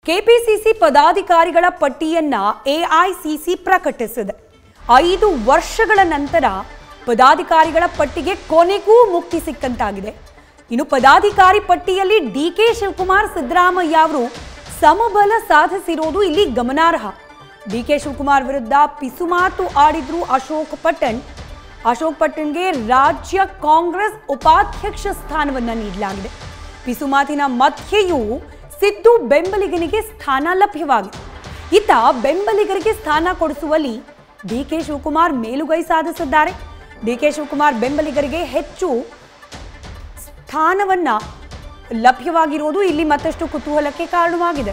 KPCC ಪದಾಧಿಕಾರಿಗಳ ಪಟ್ಟಿಯನ್ನ AICC ಪ್ರಕಟಿಸಿದೆ ಐದು ವರ್ಷಗಳ ನಂತರ ಪದಾಧಿಕಾರಿಗಳ ಪಟ್ಟಿಗೆ ಕೊನೆಗೂ ಮುಕ್ತಿ ಸಿಕ್ಕಂತಾಗಿದೆ ಇನ್ನು ಪದಾಧಿಕಾರಿ ಪಟ್ಟಿಯಲ್ಲಿ ಡಿ ಕೆ ಶಿವಕುಮಾರ್ ಸಿದ್ದರಾಮಯ್ಯ ಅವರು ಸಮಬಲ ಸಾಧಿಸಿರೋದು ಇಲ್ಲಿ ಗಮನಾರ್ಹ ಡಿ ಕೆ ಶಿವಕುಮಾರ್ ವಿರುದ್ಧ ಪಿಸುಮಾತು ಆಡಿದ್ರು ಅಶೋಕ್ ಪಟ್ಟಣ್ ಅಶೋಕ್ ಪಟ್ಟಣ್ಗೆ ರಾಜ್ಯ ಕಾಂಗ್ರೆಸ್ ಉಪಾಧ್ಯಕ್ಷ ಸ್ಥಾನವನ್ನ ನೀಡಲಾಗಿದೆ ಪಿಸುಮಾತಿನ ಮಧ್ಯೆಯೂ ಸಿದ್ದು ಬೆಂಬಲಿಗನಿಗೆ ಸ್ಥಾನ ಲಭ್ಯವಾಗಿದೆ ಇತ್ತ ಬೆಂಬಲಿಗರಿಗೆ ಸ್ಥಾನ ಕೊಡಿಸುವಲ್ಲಿ ಡಿ ಕೆ ಶಿವಕುಮಾರ್ ಮೇಲುಗೈ ಸಾಧಿಸಿದ್ದಾರೆ ಡಿ ಕೆ ಶಿವಕುಮಾರ್ ಬೆಂಬಲಿಗರಿಗೆ ಹೆಚ್ಚು ಸ್ಥಾನವನ್ನ ಲಭ್ಯವಾಗಿರುವುದು ಇಲ್ಲಿ ಮತ್ತಷ್ಟು ಕುತೂಹಲಕ್ಕೆ ಕಾರಣವಾಗಿದೆ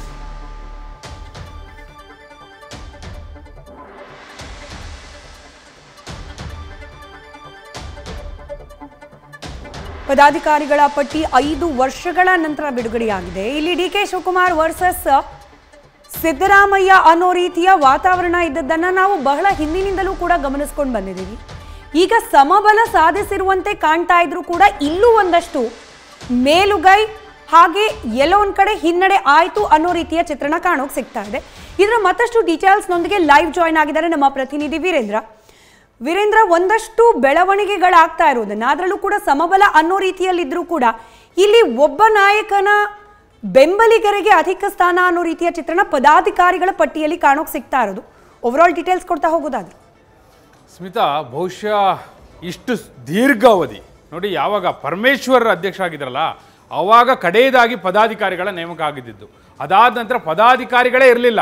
ಪದಾಧಿಕಾರಿಗಳ ಪಟ್ಟಿ ಐದು ವರ್ಷಗಳ ನಂತರ ಬಿಡುಗಡೆಯಾಗಿದೆ ಇಲ್ಲಿ D K Shivakumar versus Siddaramaiah ಅನ್ನೋ ರೀತಿಯ ವಾತಾವರಣ ಇದ್ದದ್ದನ್ನ ನಾವು ಬಹಳ ಹಿಂದಿನಿಂದಲೂ ಕೂಡ ಗಮನಿಸ್ಕೊಂಡು ಬಂದಿದ್ದೀವಿ ಈಗ ಸಮಬಲ ಸಾಧಿಸಿರುವಂತೆ ಕಾಣ್ತಾ ಇದ್ರು ಕೂಡ ಇಲ್ಲೂ ಒಂದಷ್ಟು ಮೇಲುಗೈ ಹಾಗೆ ಎಲ್ಲೋ ಒಂದ್ ಕಡೆ ಹಿನ್ನಡೆ ಆಯ್ತು ಅನ್ನೋ ರೀತಿಯ ಚಿತ್ರಣ ಕಾಣೋಕ್ ಸಿಗ್ತಾ ಇದೆ ಇದರ ಮತ್ತಷ್ಟು ಡೀಟೇಲ್ಸ್ನೊಂದಿಗೆ ಲೈವ್ ಜಾಯ್ನ್ ಆಗಿದ್ದಾರೆ ನಮ್ಮ ಪ್ರತಿನಿಧಿ ವೀರೇಂದ್ರ ವೀರೇಂದ್ರ ಒಂದಷ್ಟು ಬೆಳವಣಿಗೆಗಳಾಗ್ತಾ ಇರೋದನ್ನ ಅದರಲ್ಲೂ ಕೂಡ ಸಮಬಲ ಅನ್ನೋ ರೀತಿಯಲ್ಲಿದ್ರೂ ಕೂಡ ಇಲ್ಲಿ ಒಬ್ಬ ನಾಯಕನ ಬೆಂಬಲಿಗರಿಗೆ ಅಧಿಕ ಸ್ಥಾನ ಅನ್ನೋ ರೀತಿಯ ಚಿತ್ರಣ ಪದಾಧಿಕಾರಿಗಳ ಪಟ್ಟಿಯಲ್ಲಿ ಕಾಣೋಕ್ ಸಿಗ್ತಾ ಇರೋದು ಓವರಾಲ್ ಡೀಟೇಲ್ಸ್ ಕೊಡ್ತಾ ಹೋಗೋದಾದ್ರೆ ಸ್ಮಿತಾ ಬಹುಶಃ ಇಷ್ಟು ಸ್- ದೀರ್ಘಾವಧಿ ನೋಡಿ ಯಾವಾಗ ಪರಮೇಶ್ವರ್ ಅಧ್ಯಕ್ಷ ಆಗಿದ್ರಲ್ಲ ಆವಾಗ ಕಡೆಯದಾಗಿ ಪದಾಧಿಕಾರಿಗಳ ನೇಮಕ ಆಗಿದ್ದಿದ್ದು ಅದಾದ ನಂತರ ಪದಾಧಿಕಾರಿಗಳೇ ಇರಲಿಲ್ಲ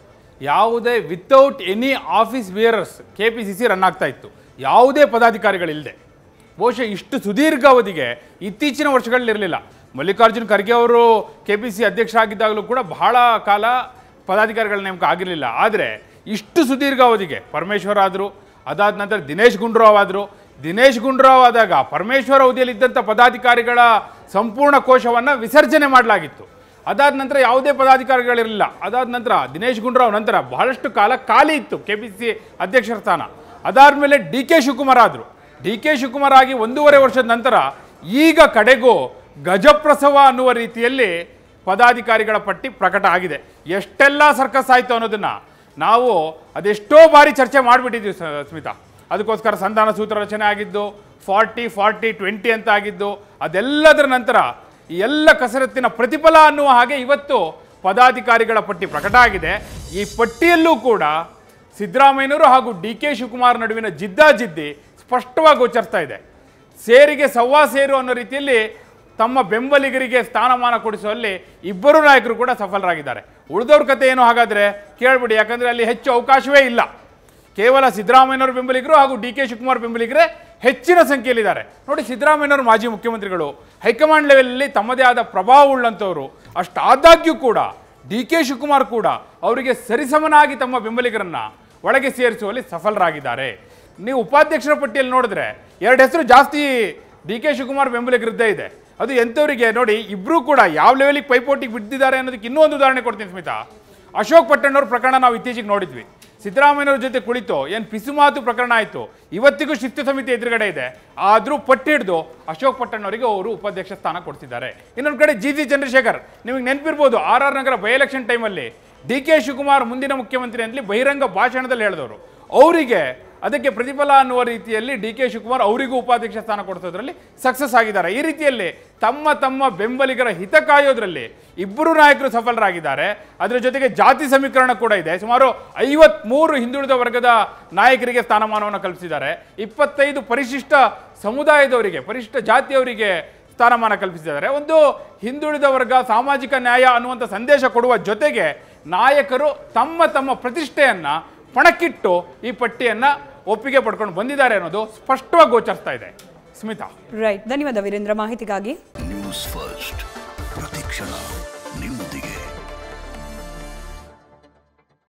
ಯಾವುದೇ without any office bearers K P C C run ಆಗ್ತಾ ಇತ್ತು ಯಾವುದೇ ಪದಾಧಿಕಾರಿಗಳಿಲ್ಲದೆ ಬಹುಶಃ ಇಷ್ಟು ಸುದೀರ್ಘಾವಧಿಗೆ ಇತ್ತೀಚಿನ ವರ್ಷಗಳಲ್ಲಿರಲಿಲ್ಲ ಮಲ್ಲಿಕಾರ್ಜುನ್ ಖರ್ಗೆ ಅವರು ಕೆ ಪಿ ಸಿ ಅಧ್ಯಕ್ಷ ಆಗಿದ್ದಾಗಲೂ ಕೂಡ ಬಹಳ ಕಾಲ ಪದಾಧಿಕಾರಿಗಳ ನೇಮಕ ಆಗಿರಲಿಲ್ಲ ಆದರೆ ಇಷ್ಟು ಸುದೀರ್ಘಾವಧಿಗೆ ಪರಮೇಶ್ವರ್ ಆದರು ಅದಾದ ನಂತರ ದಿನೇಶ್ ಗುಂಡೂರಾವ್ ಆದರು ದಿನೇಶ್ ಗುಂಡೂರಾವ್ ಆದಾಗ ಪರಮೇಶ್ವರ್ ಅವಧಿಯಲ್ಲಿ ಇದ್ದಂಥ ಪದಾಧಿಕಾರಿಗಳ ಸಂಪೂರ್ಣ ಕೋಶವನ್ನು ವಿಸರ್ಜನೆ ಮಾಡಲಾಗಿತ್ತು ಅದಾದ ನಂತರ ಯಾವುದೇ ಪದಾಧಿಕಾರಿಗಳಿರಲಿಲ್ಲ ಅದಾದ ನಂತರ ದಿನೇಶ್ ಗುಂಡೂರಾವ್ ನಂತರ ಬಹಳಷ್ಟು ಕಾಲ ಖಾಲಿ ಇತ್ತು ಕೆ ಪಿ ಸಿ ಸಿ ಅಧ್ಯಕ್ಷರ ಸ್ಥಾನ ಅದಾದಮೇಲೆ ಡಿ ಕೆ ಶಿವಕುಮಾರ್ ಆದರು ಡಿ ಕೆ ಶಿವಕುಮಾರ್ ಆಗಿ ಒಂದೂವರೆ ವರ್ಷದ ನಂತರ ಈಗ ಕಡೆಗೂ ಗಜಪ್ರಸವ ಅನ್ನುವ ರೀತಿಯಲ್ಲಿ ಪದಾಧಿಕಾರಿಗಳ ಪಟ್ಟಿ ಪ್ರಕಟ ಆಗಿದೆ ಎಷ್ಟೆಲ್ಲ ಸರ್ಕಸ್ ಆಯಿತು ಅನ್ನೋದನ್ನ ನಾವು ಅದೆಷ್ಟೋ ಬಾರಿ ಚರ್ಚೆ ಮಾಡಿಬಿಟ್ಟಿದ್ವಿ ಸ್ಮಿತಾ ಅದಕ್ಕೋಸ್ಕರ ಸಂಧಾನ ಸೂತ್ರ ರಚನೆ ಆಗಿದ್ದು ಫಾರ್ಟಿ ಫಾರ್ಟಿ ಟ್ವೆಂಟಿ ಅಂತ ಆಗಿದ್ದು ಅದೆಲ್ಲದರ ನಂತರ ಈ ಎಲ್ಲ ಕಸರತ್ತಿನ ಪ್ರತಿಫಲ ಅನ್ನುವ ಹಾಗೆ ಇವತ್ತು ಪದಾಧಿಕಾರಿಗಳ ಪಟ್ಟಿ ಪ್ರಕಟ ಆಗಿದೆ ಈ ಪಟ್ಟಿಯಲ್ಲೂ ಕೂಡ ಸಿದ್ದರಾಮಯ್ಯನವರು ಹಾಗೂ ಡಿ ಕೆ ಶಿವಕುಮಾರ್ ನಡುವಿನ ಜಿದ್ದಾಜಿದ್ದಿ ಸ್ಪಷ್ಟವಾಗಿ ಗೋಚರಿಸ್ತಾ ಇದೆ ಸೇರಿಗೆ ಸವ್ವಾ ಸೇರು ಅನ್ನೋ ರೀತಿಯಲ್ಲಿ ತಮ್ಮ ಬೆಂಬಲಿಗರಿಗೆ ಸ್ಥಾನಮಾನ ಕೊಡಿಸುವಲ್ಲಿ ಇಬ್ಬರು ನಾಯಕರು ಕೂಡ ಸಫಲರಾಗಿದ್ದಾರೆ ಉಳಿದವ್ರ ಕತೆ ಏನು ಹಾಗಾದ್ರೆ ಕೇಳ್ಬಿಡಿ ಯಾಕಂದ್ರೆ ಅಲ್ಲಿ ಹೆಚ್ಚು ಅವಕಾಶವೇ ಇಲ್ಲ ಕೇವಲ ಸಿದ್ದರಾಮಯ್ಯನವರ ಬೆಂಬಲಿಗರು ಹಾಗೂ ಡಿ ಕೆ ಶಿವಕುಮಾರ್ ಬೆಂಬಲಿಗರೇ ಹೆಚ್ಚಿನ ಸಂಖ್ಯೆಯಲ್ಲಿದ್ದಾರೆ ನೋಡಿ ಸಿದ್ದರಾಮಯ್ಯನವರು ಮಾಜಿ ಮುಖ್ಯಮಂತ್ರಿಗಳು ಹೈಕಮಾಂಡ್ ಲೆವೆಲಲ್ಲಿ ತಮ್ಮದೇ ಆದ ಪ್ರಭಾವ ಉಳ್ಳಂಥವರು ಅಷ್ಟಾದಾಗ್ಯೂ ಕೂಡ ಡಿ ಕೆ ಶಿವಕುಮಾರ್ ಕೂಡ ಅವರಿಗೆ ಸರಿಸಮನಾಗಿ ತಮ್ಮ ಬೆಂಬಲಿಗರನ್ನ ಒಳಗೆ ಸೇರಿಸುವಲ್ಲಿ ಸಫಲರಾಗಿದ್ದಾರೆ ನೀವು ಉಪಾಧ್ಯಕ್ಷರ ಪಟ್ಟಿಯಲ್ಲಿ ನೋಡಿದ್ರೆ ಎರಡು ಹೆಸರು ಜಾಸ್ತಿ ಡಿ ಕೆ ಶಿವಕುಮಾರ್ ಬೆಂಬಲಿಗರದ್ದೇ ಇದೆ ಅದು ಎಂಥವರಿಗೆ ನೋಡಿ ಇಬ್ಬರೂ ಕೂಡ ಯಾವ ಲೆವೆಲಿಗೆ ಪೈಪೋಟಿಗೆ ಬಿದ್ದಿದ್ದಾರೆ ಅನ್ನೋದಕ್ಕೆ ಇನ್ನೂ ಒಂದು ಉದಾಹರಣೆ ಕೊಡ್ತೀನಿ ಸ್ಮಿತಾ ಅಶೋಕ್ ಪಟ್ಟಣ್ಣವ್ರ ಪ್ರಕರಣ ನಾವು ಇತ್ತೀಚೆಗೆ ನೋಡಿದ್ವಿ ಸಿದ್ದರಾಮಯ್ಯನವ್ರ ಜೊತೆ ಕುಳಿತು ಏನು ಪಿಸುಮಾತು ಪ್ರಕರಣ ಆಯಿತು ಇವತ್ತಿಗೂ ಶಿಸ್ತು ಸಮಿತಿ ಎದುರುಗಡೆ ಇದೆ ಆದರೂ ಪಟ್ಟಿಡ್ದು ಅಶೋಕ್ ಪಟ್ಟಣ್ಣವರಿಗೆ ಅವರು ಉಪಾಧ್ಯಕ್ಷ ಸ್ಥಾನ ಕೊಡ್ತಿದ್ದಾರೆ ಇನ್ನೊಂದು ಕಡೆ ಜಿ ಜಿ ಚಂದ್ರಶೇಖರ್ ನಿಮಗೆ ನೆನಪಿರ್ಬೋದು R R Nagar by election ಟೈಮಲ್ಲಿ ಡಿ ಕೆ ಶಿವಕುಮಾರ್ ಮುಂದಿನ ಮುಖ್ಯಮಂತ್ರಿ ಅಂತಲಿ ಬಹಿರಂಗ ಭಾಷಣದಲ್ಲಿ ಹೇಳಿದವರು ಅವರಿಗೆ ಅದಕ್ಕೆ ಪ್ರತಿಫಲ ಅನ್ನುವ ರೀತಿಯಲ್ಲಿ ಡಿ ಕೆ ಶಿವಕುಮಾರ್ ಅವರಿಗೂ ಉಪಾಧ್ಯಕ್ಷ ಸ್ಥಾನ ಕೊಡಿಸೋದ್ರಲ್ಲಿ ಸಕ್ಸಸ್ ಆಗಿದ್ದಾರೆ ಈ ರೀತಿಯಲ್ಲಿ ತಮ್ಮ ತಮ್ಮ ಬೆಂಬಲಿಗರ ಹಿತ ಕಾಯೋದ್ರಲ್ಲಿ ಇಬ್ಬರು ನಾಯಕರು ಸಫಲರಾಗಿದ್ದಾರೆ ಅದರ ಜೊತೆಗೆ ಜಾತಿ ಸಮೀಕರಣ ಕೂಡ ಇದೆ ಸುಮಾರು ಐವತ್ಮೂರು ಹಿಂದುಳಿದ ವರ್ಗದ ನಾಯಕರಿಗೆ ಸ್ಥಾನಮಾನವನ್ನು ಕಲ್ಪಿಸಿದ್ದಾರೆ ಇಪ್ಪತ್ತೈದು ಪರಿಶಿಷ್ಟ ಸಮುದಾಯದವರಿಗೆ ಪರಿಶಿಷ್ಟ ಜಾತಿಯವರಿಗೆ ಸ್ಥಾನಮಾನ ಕಲ್ಪಿಸಿದ್ದಾರೆ ಒಂದು ಹಿಂದುಳಿದ ವರ್ಗ ಸಾಮಾಜಿಕ ನ್ಯಾಯ ಅನ್ನುವಂಥ ಸಂದೇಶ ಕೊಡುವ ಜೊತೆಗೆ ನಾಯಕರು ತಮ್ಮ ತಮ್ಮ ಪ್ರತಿಷ್ಠೆಯನ್ನ ಪಣಕ್ಕಿಟ್ಟು ಈ ಪಟ್ಟಿಯನ್ನ ಒಪ್ಪಿಗೆ ಪಡ್ಕೊಂಡು ಬಂದಿದ್ದಾರೆ ಅನ್ನೋದು ಸ್ಪಷ್ಟವಾಗಿ ಗೋಚರಿಸ್ತಾ ಇದೆ ಸ್ಮಿತಾ ರೈಟ್ ಧನ್ಯವಾದ ವೀರೇಂದ್ರ ಮಾಹಿತಿಗಾಗಿ ನ್ಯೂಸ್ ಫಸ್ಟ್ ಪ್ರತಿಕ್ಷಣ